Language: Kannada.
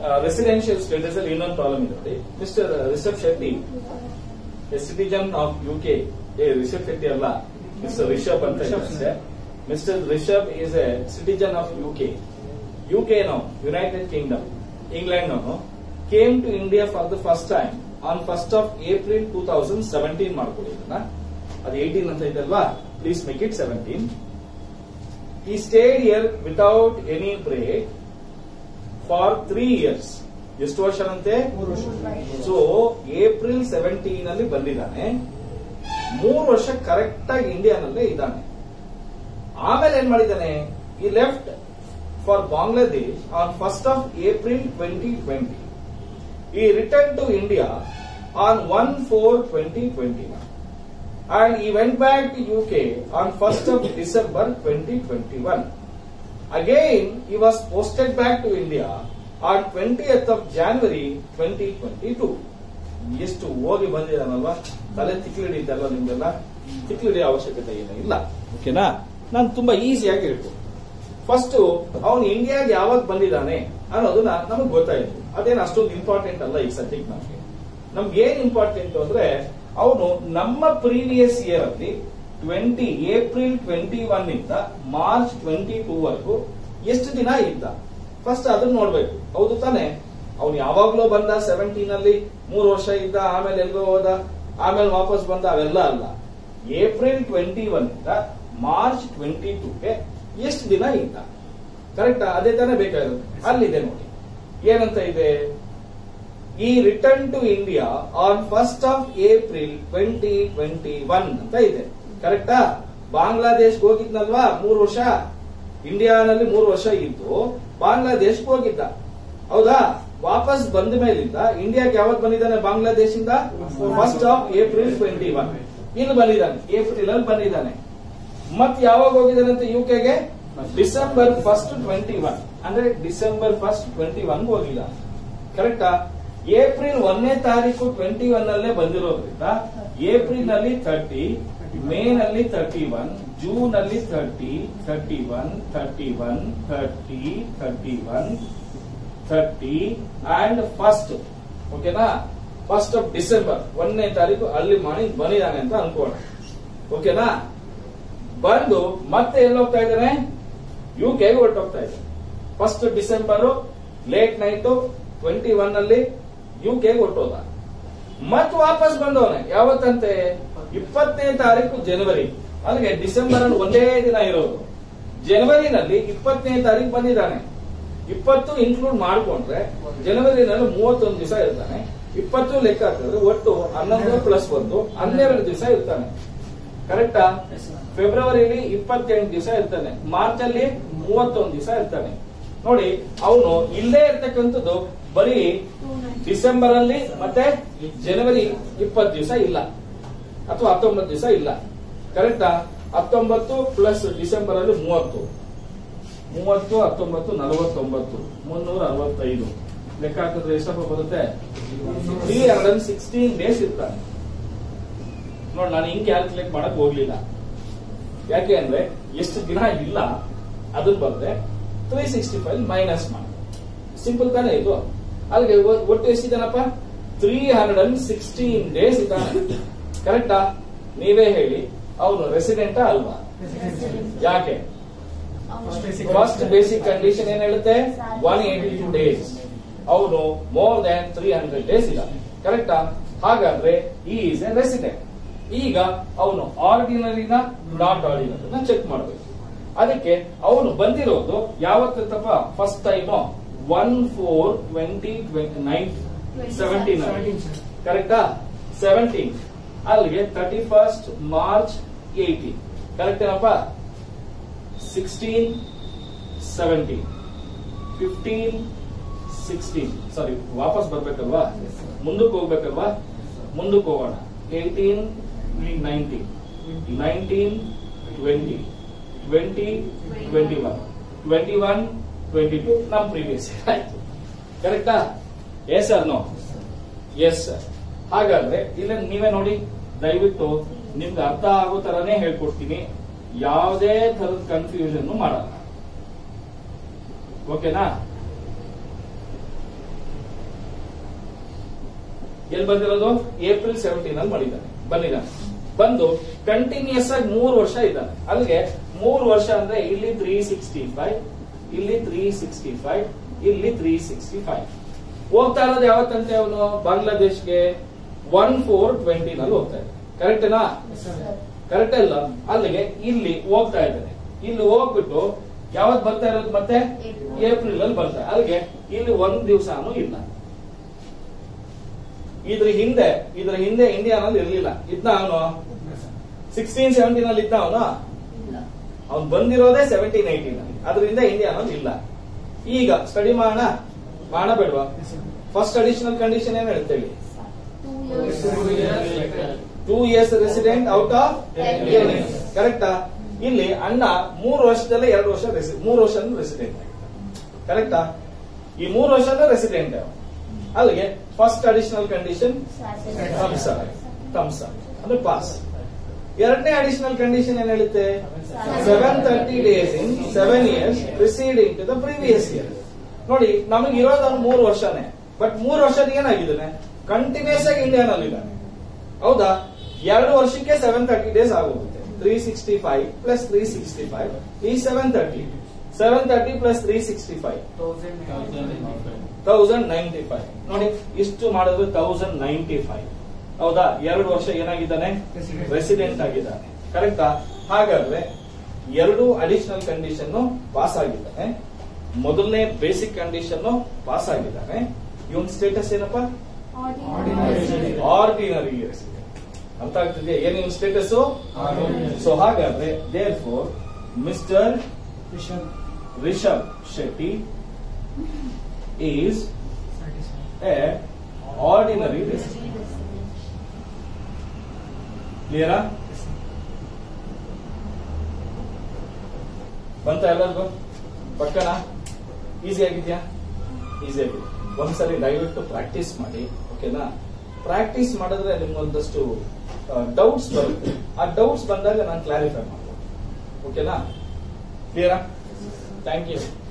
ರೆಸಿಡೆನ್ಷಿಯಲ್ ಸ್ಟೇಟಸ್ ಅಲ್ಲಿ ಇನ್ನೊಂದು ಪ್ರಾಬ್ಲಮ್ ಇದೆ ನೋಡಿ mister Rishab Shetty a citizen of U K ಏ ರಿಷಬ್ ಶೆಟ್ಟಿ ಅಲ್ಲ ಮಿಸ್ಟರ್ ರಿಷಬ್ ಅಂತ ಇದೆ mister Rishab is a citizen of U K U K no United Kingdom England no came to India for the first time on first of April two thousand seventeen ಮಾಡ್ಕೊಳ್ಳಿ ಇದನ್ನ ಅದು ಏಯ್ಟೀನ್ ಅಂತ ಇದೆ ಅಲ್ವಾ please make it seventeen he stayed year without any break for three years ಎಷ್ಟು ವರ್ಷದಂತೆ ಸೊ ಏಪ್ರಿಲ್ ಸೆವೆಂಟೀನ್ ಅಲ್ಲಿ ಬಂದಿದ್ದಾನೆ ಮೂರು ವರ್ಷ ಕರೆಕ್ಟ್ ಆಗಿ ಇಂಡಿಯಾನಲ್ಲೇ ಇದ್ದಾನೆ ಆಮೇಲೆ ಏನ್ ಮಾಡಿದ್ದಾನೆ he left for Bangladesh on first of April twenty twenty he return to India on one four twenty twenty one and he went back to UK on 1st of December 2021. Again, he was posted back to India on 20th of January 2022. ಎಷ್ಟು ಹೋಗಿ ಬಂದಿದ್ದಾನಲ್ವಾ ತಲೆ ತಿಕ್ಲಿಡಿದ್ದಲ್ಲ ನಿಮ್ಗೆಲ್ಲ ತಿಕ್ಲಿಡಿಯೋ ಅವಶ್ಯಕತೆ ಏನೂ ಇಲ್ಲ ಓಕೆನಾ ನಾನು ತುಂಬಾ ಈಸಿಯಾಗಿ ಹೇಳ್ತೀನಿ ಫಸ್ಟ್ ಅವನು ಇಂಡಿಯಾಗೆ ಯಾವಾಗ ಬಂದಿದ್ದಾನೆ ಅನ್ನೋದನ್ನ ನಮಗೆ ಗೊತ್ತಾಯ್ತು ಅದೇನು ಅಷ್ಟೊಂದು ಇಂಪಾರ್ಟೆಂಟ್ ಅಲ್ಲ ಈ ಸದ್ಯಕ್ಕೆ ನಮಗೆ ನಮ್ಗೆ ಏನ್ ಇಂಪಾರ್ಟೆಂಟ್ ಅಂದ್ರೆ ಅವನು ನಮ್ಮ ಪ್ರೀವಿಯಸ್ ಇಯರ್ ಅಲ್ಲಿ ಟ್ವೆಂಟಿ ಏಪ್ರಿಲ್ ಟ್ವೆಂಟಿ ಒನ್ ಇಂದ ಮಾರ್ಚ್ ಟ್ವೆಂಟಿ ಟೂ ವರೆಗೂ ಎಷ್ಟು ದಿನ ಇದ್ದ ಫಸ್ಟ್ ಅದನ್ನ ನೋಡ್ಬೇಕು ಹೌದು ತಾನೆ ಅವನು ಯಾವಾಗ್ಲೂ ಬಂದ ಸೆವೆಂಟೀನ್ ಅಲ್ಲಿ ಮೂರು ವರ್ಷ ಇದ್ದ ಆಮೇಲೆ ಎಲ್ಗೋ ಹೋದ ಆಮೇಲೆ ವಾಪಸ್ ಬಂದ ಅವೆಲ್ಲ ಅಲ್ಲ ಏಪ್ರಿಲ್ ಟ್ವೆಂಟಿ ಒನ್ ಇಂದ ಮಾರ್ಚ್ ಟ್ವೆಂಟಿ ಟೂಗೆ ಎಷ್ಟು ದಿನ ಇದ್ದ ಕರೆಕ್ಟ್ ಅದೇ ತಾನೇ ಬೇಕಾಗಿರೋದು ಅಲ್ಲಿದೆ ನೋಡಿ ಏನಂತ ಇದೆ he return to India on first of April twenty twenty one ಅಂತ ಇದೆ ಕರೆಕ್ಟಾ ಬಾಂಗ್ಲಾದೇಶ್ಗೆ ಹೋಗಿದ್ನಲ್ವಾ ಮೂರು ವರ್ಷ ಇಂಡಿಯಾನಲ್ಲಿ ಮೂರು ವರ್ಷ ಇದ್ದು ಬಾಂಗ್ಲಾದೇಶ್ಗೆ ಹೋಗಿದ್ದ ಹೌದಾ ವಾಪಸ್ ಬಂದ ಮೇಲಿಂದ ಇಂಡಿಯಾಗೆ ಯಾವಾಗ ಬಂದಿದ್ದಾನೆ ಬಾಂಗ್ಲಾದೇಶಿಂದ first of April twenty one ಇಲ್ಲಿ ಬಂದಿದ್ದಾನೆ ಏಪ್ರಿಲ್ ಅಲ್ಲಿ ಬಂದಿದ್ದಾನೆ ಮತ್ ಯಾವಾಗ ಹೋಗಿದ್ದಾನಂತೆ ಯು ಕೆಗೆ ಡಿಸೆಂಬರ್ ಫಸ್ಟ್ ಟ್ವೆಂಟಿ ಒನ್ ಅಂದ್ರೆ ಡಿಸೆಂಬರ್ ಫಸ್ಟ್ ಟ್ವೆಂಟಿ ಒನ್ ಹೋಗಿದ್ದಾನೆ ಕರೆಕ್ಟಾ ಏಪ್ರಿಲ್ ಒಂದನೇ ತಾರೀಕು ಟ್ವೆಂಟಿ ಒನ್ ಅಲ್ಲೇ ಬಂದಿರೋದ್ರಿಂದ ಏಪ್ರಿಲ್ ನಲ್ಲಿ ತರ್ಟಿ ಮೇ ನಲ್ಲಿ ತರ್ಟಿ ಒನ್ ಜೂನ್ ಅಲ್ಲಿ thirty thirty one thirty one thirty thirty one thirty and first ಓಕೆನಾ ಫಸ್ಟ್ ಆಫ್ ಡಿಸೆಂಬರ್ ಒಂದನೇ ತಾರೀಕು ಅಲ್ಲಿ ಮಾಡಿ ಬಂದಿದ್ದಾನೆ ಅಂತ ಅನ್ಕೋಣ ಓಕೆನಾ ಬಂದು ಮತ್ತೆ ಎಲ್ಲಿ ಹೋಗ್ತಾ ಇದ್ದಾನೆ ಯು ಕೆಗೆ ಹೊರಟೋಗ್ತಾ ಇದ್ದಾನೆ first December late night twenty one ಅಲ್ಲಿ ಯು ಕೆಗೆ ಹೊರಟೋದ ಮತ್ ವಾಪಸ್ ಬಂದವನೆ ಯಾವತ್ತಂತೆ ಇಪ್ಪತ್ತನೇ ತಾರೀಕು ಜನವರಿ ಅಲ್ಲಿಗೆ ಡಿಸೆಂಬರ್ ಅಲ್ಲಿ ಒಂದೇ ದಿನ ಇರೋದು ಜನವರಿನಲ್ಲಿ ಇಪ್ಪತ್ತನೇ ತಾರೀಕು ಬಂದಿದ್ದಾನೆ ಇಪ್ಪತ್ತು ಇನ್ಕ್ಲೂಡ್ ಮಾಡ್ಕೊಂಡ್ರೆ ಜನವರಿನಲ್ಲಿ ಮೂವತ್ತೊಂದು ದಿವಸ ಇರ್ತಾನೆ ಇಪ್ಪತ್ತು ಲೆಕ್ಕ ಹಾಕಿದ್ರೆ ಒಟ್ಟು ಹನ್ನೊಂದು ಪ್ಲಸ್ ಒಂದು ಹನ್ನೆರಡು ದಿವಸ ಇರ್ತಾನೆ ಕರೆಕ್ಟಾ ಫೆಬ್ರವರಿಲಿ ಇಪ್ಪತ್ತೆಂಟು ದಿವಸ ಇರ್ತಾನೆ ಮಾರ್ಚ್ ಅಲ್ಲಿ ಮೂವತ್ತೊಂದು ದಿವಸ ಇರ್ತಾನೆ ನೋಡಿ ಅವನು ಇಲ್ಲೇ ಇರ್ತಕ್ಕಂಥದ್ದು ಬರೀ ಡಿಸೆಂಬರ್ ಅಲ್ಲಿ ಮತ್ತೆ ಜನವರಿ ಇಪ್ಪತ್ತು ದಿವಸ ಇಲ್ಲ ಅಥವಾ ಹತ್ತೊಂಬತ್ತು ದಿವಸ ಇಲ್ಲ ಕರೆಕ್ಟಾ ಹತ್ತೊಂಬತ್ತು ಪ್ಲಸ್ ಡಿಸೆಂಬರ್ ಅಲ್ಲಿ ಮೂವತ್ತು ಮೂವತ್ತು ಹತ್ತೊಂಬತ್ತು ನಲವತ್ತೊಂಬತ್ತು ಮುನ್ನೂರ ಅರವತ್ತೈದು ಲೆಕ್ಕ ಹಾಕಿದ್ರೆ ಎಷ್ಟಪ್ಪ ಬರುತ್ತೆ ತ್ರೀ ಹಂಡ್ರೆಡ್ ಸಿಕ್ಸ್ಟೀನ್ ಡೇಸ್ ಇರ್ತಾನೆ ನೋಡಿ ನಾನು ಹಿಂಗ್ ಕ್ಯಾಲ್ಕುಲೇಟ್ ಮಾಡಕ್ ಹೋಗ್ಲಿಲ್ಲ ಯಾಕೆ ಅಂದ್ರೆ ಎಷ್ಟು ದಿನ ಇಲ್ಲ ಅದನ್ನ ಬಂದ್ರೆ ತ್ರೀ ಸಿಕ್ಸ್ಟಿ ಫೈವ್ ಮೈನಸ್ ಮಾಡಿ ಸಿಂಪಲ್ ತಾನೇ ಇದು ಅಲ್ಲಿಗೆ ಒ- ಒಟ್ಟು ಎಷ್ಟಿದ್ದಾನಪ್ಪ three hundred and sixteen days ಇದ್ದಾನೆ ಕರೆಕ್ಟಾ ನೀವೇ ಹೇಳಿ ಅವನು ರೆಸಿಡೆಂಟಾ ಅಲ್ವಾ ಯಾಕೆ ಫಸ್ಟ್ ಬೇಸಿಕ್ ಕಂಡೀಷನ್ ಏನ್ ಹೇಳುತ್ತೆ ಒನ್ ಏಟಿ ಟೂ ಡೇಸ್ ಅವನು more than three hundred days ಇಲ್ಲ ಕರೆಕ್ಟಾ ಹಾಗಾದ್ರೆ ಈ ಈಸ್ ಎ ರೆಸಿಡೆಂಟ್ ಈಗ ಅವನು ಆರ್ಡಿನರಿನ ನಾಟ್ ಆರ್ಡಿನರಿನ ಚೆಕ್ ಮಾಡಬೇಕು ಅದಕ್ಕೆ ಅವನು ಬಂದಿರೋದು ಯಾವತ್ತಪ್ಪ first time one four twenty twenty nine seventeen ಕರೆಕ್ಟಾ ಸೆವೆಂಟೀನ್ ಅಲ್ಲಿಗೆ thirty first March eighteen correct ಏನಪ್ಪ sixteen seventeen fifteen sixteen sorry ವಾಪಸ್ ಬರ್ಬೇಕಲ್ವಾ ಮುಂದಕ್ಕೆ ಹೋಗ್ಬೇಕಲ್ವಾ ಮುಂದಕ್ಕೆ ಹೋಗೋಣ eighteen nineteen nineteen twenty twenty twenty one twenty one twenty two ನಮ್ ಪ್ರೀವಿಯಸ್ ಆಯ್ತು ಕರೆಕ್ಟಾ yes sir no yes sir ಹಾಗಾದ್ರೆ ಇಲ್ಲ ನೀವೇ ನೋಡಿ ದಯವಿಟ್ಟು ನಿಮ್ಗೆ ಅರ್ಥ ಆಗೋ ತರನೇ ಹೇಳ್ಕೊಡ್ತೀನಿ ಯಾವುದೇ ತರದ ಕನ್ಫ್ಯೂಷನ್ ಮಾಡಲ್ಲ ಓಕೆನಾ ಎಲ್ಲಿ ಬಂದಿರೋದು ಏಪ್ರಿಲ್ ಸೆವೆಂಟೀನ್ ಅಲ್ಲಿ ಮಾಡಿದ್ದಾನೆ ಬಂದಿದ್ದಾನೆ ಬಂದು ಕಂಟಿನ್ಯೂಸ್ ಆಗಿ ಮೂರು ವರ್ಷ ಇದ್ದಾನೆ ಅಲ್ಲಿಗೆ ಮೂರು ವರ್ಷ ಅಂದ್ರೆ ಇಲ್ಲಿ ತ್ರೀ ಸಿಕ್ಸ್ಟಿ ಫೈವ್ ಇಲ್ಲಿ ತ್ರೀ ಸಿಕ್ಸ್ಟಿ ಫೈವ್ ಇಲ್ಲಿ ತ್ರೀ ಸಿಕ್ಸ್ಟಿ ಫೈವ್ ಹೋಗ್ತಾ ಇರೋದು ಯಾವತ್ತಂತೆ ಅವನು ಬಾಂಗ್ಲಾದೇಶ್ಗೆ ಒನ್ ಫೋರ್ ಟ್ವೆಂಟಿ ನಲ್ಲಿ ಹೋಗ್ತಾ ಇದ್ದಾನೆ ಕರೆಕ್ಟೇನಾ ಕರೆಕ್ಟ್ ಅಲ್ಲ ಅಲ್ಲಿಗೆ ಇಲ್ಲಿ ಹೋಗ್ತಾ ಇದ್ದಾನೆ ಇಲ್ಲಿ ಹೋಗ್ಬಿಟ್ಟು ಯಾವತ್ ಬರ್ತಾ ಇರೋದು ಮತ್ತೆ ಏಪ್ರಿಲ್ ಅಲ್ಲಿ ಬರ್ತಾರೆ ಅಲ್ಲಿಗೆ ಇಲ್ಲಿ ಒಂದ್ ದಿವಸನೂ ಇಲ್ಲ ಇದ್ರ ಹಿಂದೆ ಇದ್ರ ಹಿಂದೆ ಇಂಡಿಯಾನಲ್ಲಿ ಇರ್ಲಿಲ್ಲ ಇದ್ನ ಅವನು ಸಿಕ್ಸ್ಟೀನ್ ಸೆವೆಂಟೀನ್ ಅಲ್ಲಿ ಇದ್ದ ಅವನು ಅವ್ನು ಬಂದಿರೋದೇ ಸೆವೆಂಟೀನ್ ಏಯ್ಟೀನ್ ಅಲ್ಲಿ ಅದರಿಂದ ಇಂಡಿಯಾನಲ್ಲಿ ಇಲ್ಲ ಈಗ ಸ್ಟಡಿ ಮಾಡೋಣ ಮಾಡೋಣ ಬೇಡವಾ ಫಸ್ಟ್ ಅಡಿಷನಲ್ ಕಂಡೀಷನ್ ಏನ್ ಹೇಳ್ತೇವೆ two years resident out of ಕರೆಕ್ಟಾ ಇಲ್ಲಿ ಅಣ್ಣ ಮೂರು ವರ್ಷದಲ್ಲೇ ಎರಡು ವರ್ಷ ರೆಸಿ ಮೂರು ವರ್ಷ ರೆಸಿಡೆಂಟ್ ಕರೆಕ್ಟಾ ಈ ಮೂರು ವರ್ಷದ ರೆಸಿಡೆಂಟ್ ಅಲ್ಲಿಗೆ first additional condition thumbs thumbs ಅಂದ್ರೆ ಪಾಸ್ ಎರಡನೇ ಅಡಿಷನಲ್ ಕಂಡೀಷನ್ ಏನ್ ಹೇಳುತ್ತೆ seven thirty days in seven years preceding to the previous year ನೋಡಿ ನಮಗೆ ಇರೋದು ಅವ್ನು ಮೂರು ವರ್ಷನೇ ಬಟ್ ಮೂರು ವರ್ಷದ ಏನಾಗಿದ್ದಾನೆ ಕಂಟಿನ್ಯೂಸ್ ಆಗಿ ಇಂಡಿಯಾನಲ್ಲಿ ಇದ್ದಾನೆ ಹೌದಾ ಎರಡು ವರ್ಷಕ್ಕೆ ಸೆವೆನ್ ತರ್ಟಿ ಡೇಸ್ ಆಗೋಗುತ್ತೆ three sixty five plus three sixty five ಈ seven thirty seven thirty plus three sixty five thousand ninety five ನೋಡಿ ಇಷ್ಟು ಮಾಡಿದ್ರೆ ತೌಸಂಡ್ ನೈಂಟಿ ಫೈವ್ ಹೌದಾ ಎರಡು ವರ್ಷ ಏನಾಗಿದ್ದಾನೆ ರೆಸಿಡೆಂಟ್ ಆಗಿದ್ದಾನೆ ಕರೆಕ್ಟಾ ಹಾಗಾದ್ರೆ ಎರಡು ಅಡಿಷನಲ್ ಕಂಡೀಷನ್ ಪಾಸ್ ಆಗಿದ್ದಾನೆ ಮೊದಲನೇ ಬೇಸಿಕ್ ಕಂಡೀಷನ್ ಪಾಸ್ ಆಗಿದ್ದಾನೆ ಇವನ್ ಸ್ಟೇಟಸ್ ಏನಪ್ಪ ಆರ್ಡಿನರಿ ರೆಸಿಡೆಂಟ್ ಅರ್ಥ ಆಗ್ತಿದೆಯಾ ಏನ್ ಇವನ್ ಸ್ಟೇಟಸ್ ಸೊ ಹಾಗಾದ್ರೆ therefore mister Rishab Shetty is a ordinary resident ಕ್ಲಿಯರಾ ಬಂತ ಎಲ್ಲರಿಗೂ ಪಕ್ಕನ ಈಸಿ ಆಗಿದ್ಯಾ ಈಸಿ ಆಗಿದೆ ಒಂದ್ಸರಿ ದಯವಿಟ್ಟು ಪ್ರಾಕ್ಟೀಸ್ ಮಾಡಿ ಓಕೆನಾ ಪ್ರಾಕ್ಟೀಸ್ ಮಾಡಿದ್ರೆ ನಿಮ್ಗೊಂದಷ್ಟು ಡೌಟ್ಸ್ ಬರುತ್ತೆ ಆ ಡೌಟ್ಸ್ ಬಂದಾಗ ನಾನು ಕ್ಲಾರಿಫೈ ಮಾಡ್ಬೋದು ಓಕೆನಾ ಕ್ಲಿಯರಾ ಥ್ಯಾಂಕ್ ಯು